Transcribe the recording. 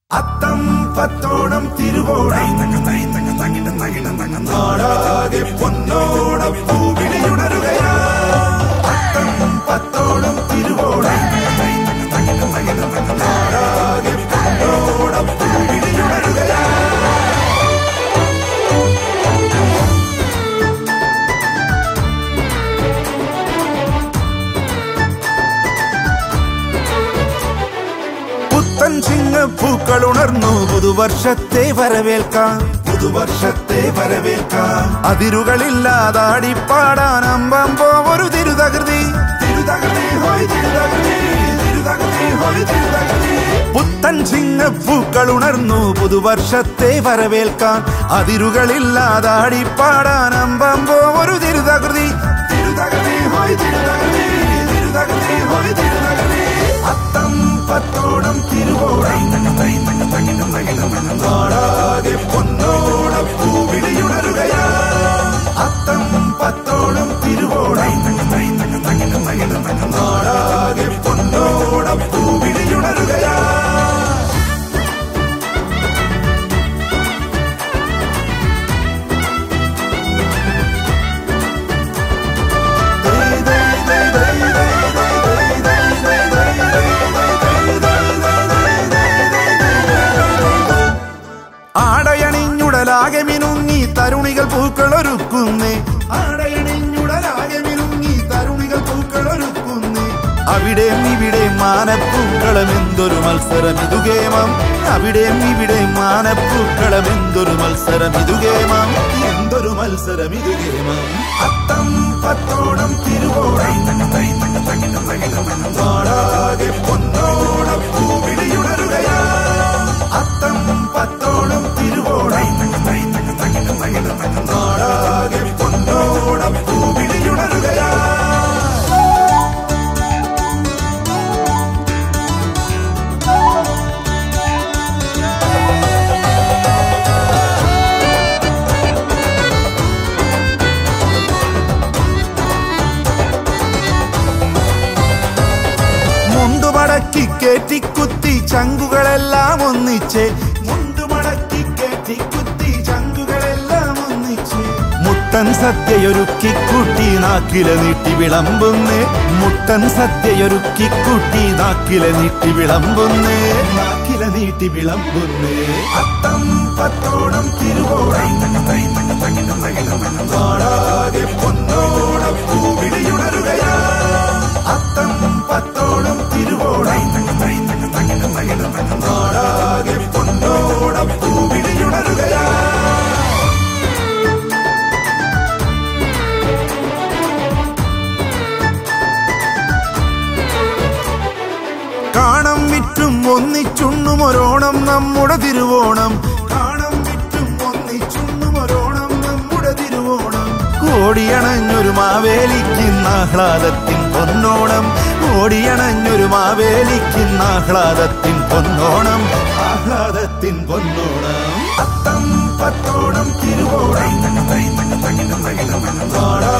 അത്തം പത്തോണം തിരുവോണം നാടാകെ പൊന്നോണം പൂവിളിയുണരുകയാ അത്തം പത്തോണം തിരുവോണം നാടാകെ പൊന്നോണം പൂവിളിയുണരുകയാ പുത്തൻ ചിങ്ങപ്പൂക്കൾ ഉണർന്നു പുതുവർഷത്തെ വരവേൽക്കാം പുതുവർഷത്തെ വരവേൽക്കാം അതിരുകളില്ലാതാടിപ്പാടാൻ അമ്പമ്പോ ഒരു തിരുതകൃതി തിരുതകൃതി ഹോയ് തിരുതകൃതി തിരുതകൃതി ഹോയ് തിരുതകൃതി പുത്തൻ ചിങ്ങപ്പൂക്കൾ ഉണർന്നു പുതുവർഷത്തെ വരവേൽക്കാൻ അതിരുകളില്ലാതാടിപ്പാടാൻ അമ്പമ്പോ ഒരു തിരുതകൃതി തിരുതകൃതി ഹോയ് തിരുതകൃതി തിരുതകൃതി ഹോയ് തിരുതകൃതി അത്തം പത്തോണം തിരുവോണം നാടാകെ പൊന്നോണം പൂവിളിയുണരുകയാ അത്തം പത്തോണം തിരുവോണം നാടാകെ പൊന്നോണം പൂവിളിയുണരുകയാ ആടയണിഞ്ഞുടലാകെ മിനുങ്ങി തരുണികൾ പൂക്കളൊരുക്കുന്നേ ആടയണിഞ്ഞുടലാകെ മിനുങ്ങി തരുണികൾ പൂക്കളൊരുക്കുന്നേ അവിടെ ഇവിടെ മാനപ്പൂക്കളം എന്തൊരു മത്സരം ഇതുകേമം അവിടെ ഇവിടെ മാനപ്പൂക്കളം എന്തൊരു മത്സരം ഇതുകേമം എന്തൊരു മത്സരം ഇതുകേമം അത്തം പത്തോണം തിരുവോണം നാടാകെ പൊന്നോണം പൂവിളിയുണരുകയാ അത്തം പത്തോണം തിരുവോണം നാടാകെ പൊന്നോണം പൂവിളിയുണരുകയാ മുണ്ടുമടക്കി കേറ്റിക്കുത്തി ചങ്കുകളെല്ലാം ഒന്നിച്ച് മുണ്ടുമടക്കി കേറ്റിക്കുത്തി ചങ്കുകളെല്ലാം ഒന്നിച്ച് മുട്ടൻ സദ്യയൊരുക്കി കൂട്ടി നാക്കില നീട്ടി വിളമ്പുന്നേ മുട്ടൻ സദ്യയൊരുക്കി കൂട്ടി നാക്കില നീട്ടി വിളമ്പുന്നേ നാക്കില നീട്ടി വിളമ്പുന്നേ അത്തം പത്തോണം തിരുവോണം നാടാകെ പൊന്നോണം പൂവിളിയുണരുകയാ അത്തം പത്തോണം തിരുവോണം നാടാകെ പൊന്നോണം പൂവിളിയുണരുകയാ കാണം വിറ്റും ഒന്നിച്ചുണ്ണും ഒരോണം നമ്മുടെ തിരുവോണം കാണം വിറ്റും ഒന്നിച്ചുണ്ണും ഒരോണം നമ്മുടെ തിരുവോണം ഓടിയണഞ്ഞൊരു മാവേലിക്കുന്ന ആഹ്ലാദത്തിൻ പൊന്നോണം ഓടിയണഞ്ഞൊരു മാവേലിക്കുന്ന ആഹ്ലാദത്തിൻ പൊന്നോണം ആഹ്ലാദത്തിൻ പൊന്നോണം അത്തം പത്തോണം തിരുവോണം നാടാ